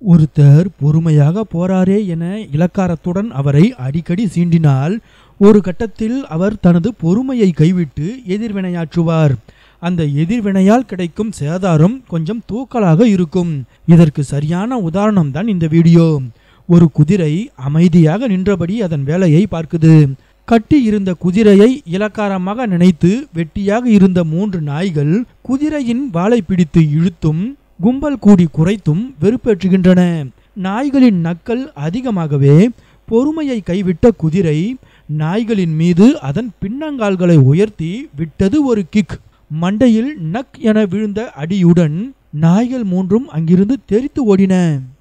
ஒருத்தர் பொறுமையாக போறாரே என இலக்காரத்துடன் அவரை அடிக்கடி சீண்டினால் ஒரு கட்டத்தில் அவர் தனது பொறுமையை கைவிட்டு எதிர்வினையாற்றுவார் அந்த எதிர்வினையால் கிடைக்கும் சேதாரம் கொஞ்சம் தூக்கலாக இருக்கும் இதற்கு சரியான உதாரணம் தான் இந்த வீடியோ ஒரு குதிரை அமைதியாக நின்றபடி அதன் வேலையை பார்க்குது கட்டி இருந்த குதிரையை இலக்காரமாக நினைத்து வெட்டியாக இருந்த மூன்று நாய்கள் குதிரையின் வாளை பிடித்து இழுத்தும் கும்பல் கூடி குறைத்தும் வெறுப்பேற்றுகின்றன நாய்களின் நக்கல் அதிகமாகவே பொறுமையை கைவிட்ட குதிரை நாய்களின் மீது அதன் பின்னங்கால்களை உயர்த்தி விட்டது ஒரு கிக் மண்டையில் நக் என விழுந்த அடியுடன் நாய்கள் மூன்றும் அங்கிருந்து தெரித்து ஓடின